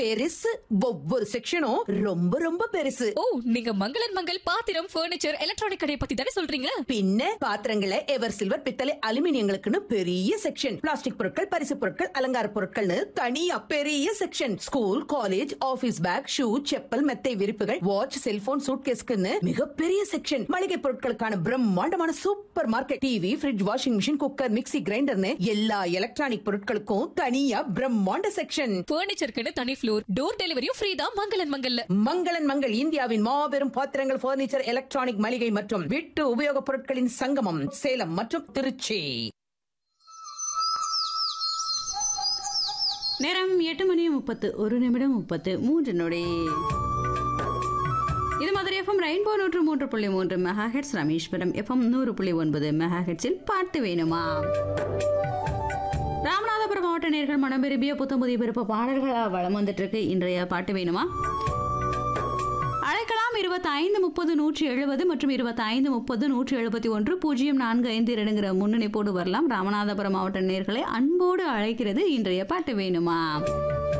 பெருசு ஒவ்வொரு செக்ஷனும் ரொம்ப ரொம்ப பெருசு ஓ நீங்க மங்களன் மங்கள் பாத்திரம் ஃபர்னிச்சர் எலக்ட்ரானிக் கடையை பத்தி தானே சொல்றீங்க பின்ன பாத்திரங்களை எவர் சில்வர் பித்தளை அலுமினியங்களுக்குன்னு பெரிய செக்ஷன் பிளாஸ்டிக் பொருட்கள் பரிசு பொருட்கள் அலங்கார பொருட்கள்னு தனியா பெரிய section school college office bag shoe chappal மெத்தை விரிப்புகள் வாட்ச் செல்போன் சூட்கேஸ்க்குன்னு மிகப்பெரிய செக்ஷன் மளிகை பொருட்களுக்கான பிரம்மாண்டமான supermarket TV fridge washing machine cooker mixie கிரைண்டர்னு எல்லா எலக்ட்ரானிக் பொருட்களுக்கும் தனியா பிரம்மாண்ட செக்ஷன் ஃபர்னிச்சருக்குன்னு தனி ஃப்ளோர் டோர் டெலிவரியும் ஃப்ரீ தான் மங்களன் மங்கல்ல மங்களன் மங்கள் இந்தியாவின் மாபெரும் பாத்திரங்கள் பர்னிச்சர் எலக்ட்ரானிக் மளிகை மற்றும் வீட்டு உபயோகப் பொருட்களின் சங்கமம் சேலம் மற்றும் திருச்சி நேரம் எட்டு மணி முப்பத்து ஒரு நிமிடம் முப்பத்து மூன்று நொடி இது மாதிரி எஃப்எம் ரெயின்போ நூற்று மூன்று புள்ளி மூன்று மெகா ஹெட்ஸ் ராமேஸ்வரம் எஃப்எம் நூறு புள்ளி ஒன்பது மெகா ஹெட்ஸில் பாட்டு வேணுமா ராமநாதபுரம் மாவட்ட நேர்கள் மனம் விரும்பிய புத்தம் புதிய விருப்ப பாடல்களா வளம் வந்துட்டு இருக்கு இன்றைய பாட்டு வேணுமா அழைக்கலாம் இருபத்தி ஐந்து முப்பது நூற்றி எழுபது மற்றும் இருபத்தி ஐந்து முப்பது நூற்றி எழுபத்தி ஒன்று பூஜ்ஜியம் நான்கு ஐந்து இரண்டுங்கிற முன்னணிப்போடு வரலாம் ராமநாதபுரம் மாவட்ட நேர்களை அன்போடு அழைக்கிறது இன்றைய பாட்டு வேணுமா